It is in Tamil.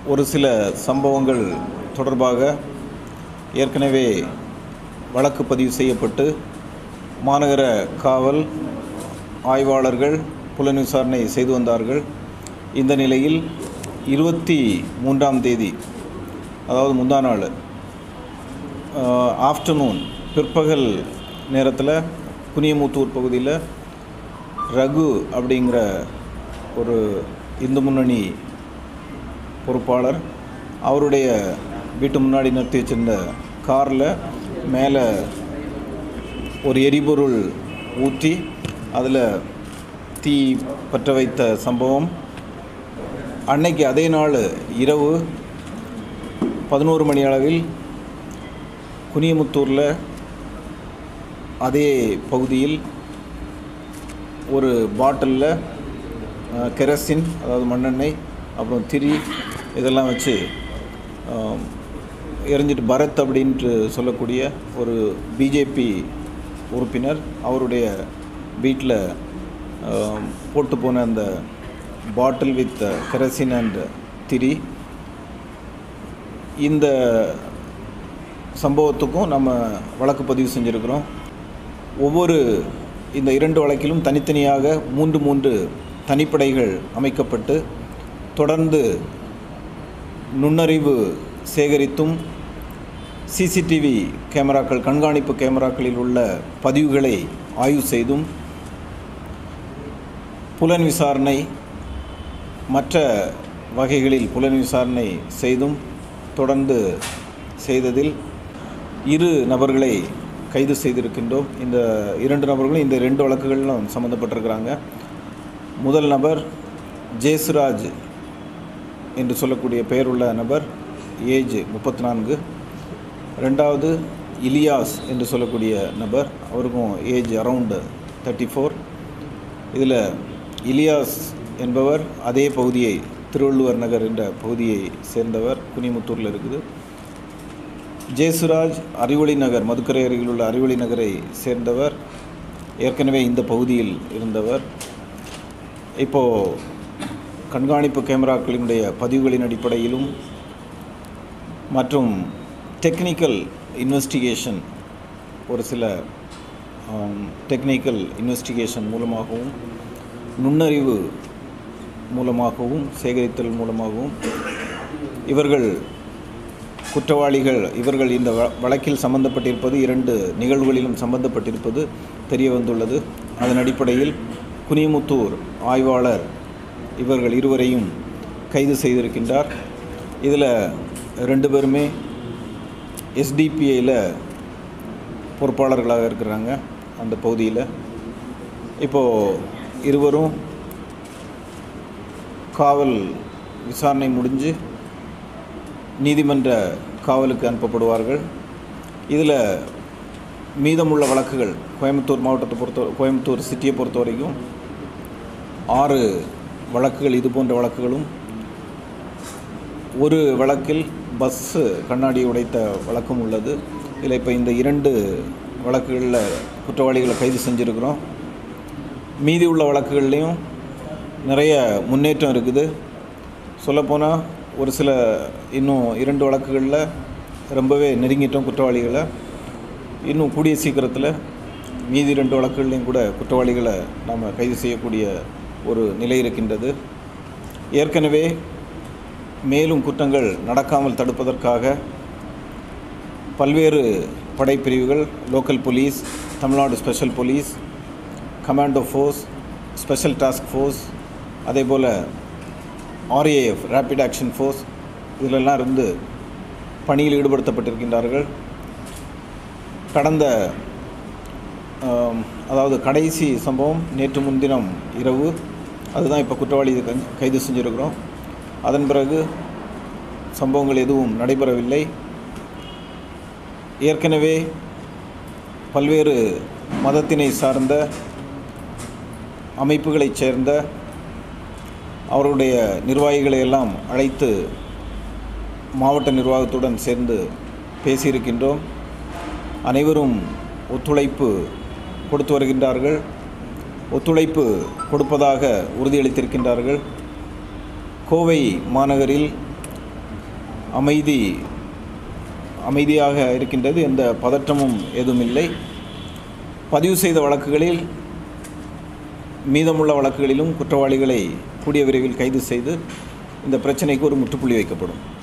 ஒரு சில சம்பவங்கள் தொடர்பாக ஏற்கனவே வழக்கு பதிவு செய்யப்பட்டு மாநகர காவல் ஆய்வாளர்கள் புலன் விசாரணை செய்து வந்தார்கள் இந்த நிலையில் இருபத்தி மூன்றாம் தேதி அதாவது முந்தா நாள் ஆஃப்டர்நூன் பிற்பகல் நேரத்தில் குனியமுத்தூர் பகுதியில் ரகு அப்படிங்கிற ஒரு இந்து முன்னணி பொறுப்பாளர் அவருடைய வீட்டு முன்னாடி நிறுத்தி வச்சிருந்த காரில் மேலே ஒரு எரிபொருள் ஊற்றி அதில் தீ பற்ற வைத்த சம்பவம் அன்னைக்கு அதே நாள் இரவு பதினோரு மணி அளவில் குனியமுத்தூரில் அதே பகுதியில் ஒரு பாட்டிலில் கெரசின் அதாவது மண்ணெண்ணெய் அப்புறம் திரி இதெல்லாம் வச்சு ஆம், எரிஞ்சிட்டு பரத் அப்படின்ட்டு சொல்லக்கூடிய ஒரு பிஜேபி உறுப்பினர் அவருடைய வீட்டில் போட்டு போன அந்த பாட்டில் வித் கெரசின் அண்ட் திரி இந்த சம்பவத்துக்கும் நம்ம வழக்கு பதிவு செஞ்சுருக்கிறோம் ஒவ்வொரு இந்த இரண்டு வழக்கிலும் தனித்தனியாக மூன்று மூன்று தனிப்படைகள் அமைக்கப்பட்டு தொடர்ந்து நுண்ணறிவு சேகரித்தும் சிசிடிவி கேமராக்கள் கண்காணிப்பு கேமராக்களில் உள்ள பதிவுகளை ஆய்வு செய்தும் புலன் விசாரணை மற்ற வகைகளில் புலன் விசாரணை செய்தும் தொடர்ந்து செய்ததில் இரு நபர்களை கைது செய்திருக்கின்றோம் இந்த இரண்டு நபர்களும் இந்த ரெண்டு வழக்குகளிலும் சம்மந்தப்பட்டிருக்கிறாங்க முதல் நபர் ஜேசுராஜ் என்று சொல்லக்கூடிய பெயருள்ள நபர் ஏஜ் முப்பத்தி நான்கு ரெண்டாவது இலியாஸ் என்று சொல்லக்கூடிய நபர் அவருக்கும் ஏஜ் அரவுண்டு தேர்ட்டி ஃபோர் இதில் இலியாஸ் என்பவர் அதே பகுதியை திருவள்ளுவர் நகர் என்ற பகுதியை சேர்ந்தவர் குனிமுத்தூரில் இருக்குது ஜேசுராஜ் அறிவொளி நகர் மதுக்கரை அருகில் உள்ள அறிவொளி நகரை சேர்ந்தவர் ஏற்கனவே இந்த பகுதியில் இருந்தவர் இப்போது கண்காணிப்பு கேமராக்களினுடைய பதிவுகளின் அடிப்படையிலும் மற்றும் டெக்னிக்கல் இன்வெஸ்டிகேஷன் ஒரு சில டெக்னிக்கல் இன்வெஸ்டிகேஷன் மூலமாகவும் நுண்ணறிவு மூலமாகவும் சேகரித்தல் மூலமாகவும் இவர்கள் குற்றவாளிகள் இவர்கள் இந்த வ- வழக்கில் சம்பந்தப்பட்டிருப்பது இரண்டு நிகழ்வுகளிலும் சம்பந்தப்பட்டிருப்பது தெரிய வந்துள்ளது அதன் அடிப்படையில் குனிமுத்தூர் ஆய்வாளர் இவர்கள் இருவரையும் கைது செய்திருக்கின்றார் இதில் ரெண்டு பேருமே எஸ்டிபிஐயில் பொறுப்பாளர்களாக இருக்கிறாங்க அந்த பகுதியில் இப்போது இருவரும் காவல் விசாரணை முடிஞ்சு நீதிமன்ற காவலுக்கு அனுப்பப்படுவார்கள் இதில் மீதமுள்ள வழக்குகள் கோயம்புத்தூர் மாவட்டத்தை பொறுத்த கோயம்புத்தூர் சிட்டியை பொறுத்த வரைக்கும் ஆறு வழக்குகள் இது போன்ற வழக்குகளும் ஒரு வழக்கில் பஸ்ஸு கண்ணாடி உடைத்த வழக்கும் உள்ளது இதில் இப்போ இந்த இரண்டு வழக்குகளில் குற்றவாளிகளை கைது செஞ்சுருக்கிறோம் மீதி உள்ள வழக்குகள்லேயும் நிறைய முன்னேற்றம் இருக்குது சொல்லப்போனால் ஒரு சில இன்னும் இரண்டு வழக்குகளில் ரொம்பவே நெருங்கிட்டோம் குற்றவாளிகளை இன்னும் கூடிய சீக்கிரத்தில் மீதி ரெண்டு வழக்குகள்லையும் கூட குற்றவாளிகளை நாம் கைது செய்யக்கூடிய ஒரு நிலை இருக்கின்றது ஏற்கனவே மேலும் குற்றங்கள் நடக்காமல் தடுப்பதற்காக பல்வேறு படைப்பிரிவுகள் local police Tamil Nadu special police commando force special task force அதே போல் ஆர்ஏஎஃப் ரேபிட் ஆக்ஷன் ஃபோர்ஸ் இதிலெல்லாம் இருந்து பணியில் ஈடுபடுத்தப்பட்டிருக்கின்றார்கள் கடந்த ஆம், அதாவது கடைசி சம்பவம் நேற்று முன்தினம் இரவு அதுதான் இப்போ குற்றவாளி க- கைது செஞ்சுருக்கிறோம் அதன் பிறகு சம்பவங்கள் எதுவும் நடைபெறவில்லை ஏற்கனவே பல்வேறு மதத்தினை சார்ந்த அமைப்புகளைச் சேர்ந்த அவருடைய நிர்வாகிகளை எல்லாம் அழைத்து மாவட்ட நிர்வாகத்துடன் சேர்ந்து பேசியிருக்கின்றோம் அனைவரும் ஒத்துழைப்பு கொடுத்து வருகின்றார்கள் ஒத்துழைப்பு கொடுப்பதாக உறுதியளித்திருக்கின்றார்கள் கோவை மாநகரில் அமைதி அமைதியாக இருக்கின்றது எந்த பதற்றமும் எதுவும் இல்லை பதிவு செய்த வழக்குகளில் மீதமுள்ள வழக்குகளிலும் குற்றவாளிகளை கூடிய விரைவில் கைது செய்து இந்த பிரச்சனைக்கு ஒரு முற்றுப்புள்ளி வைக்கப்படும்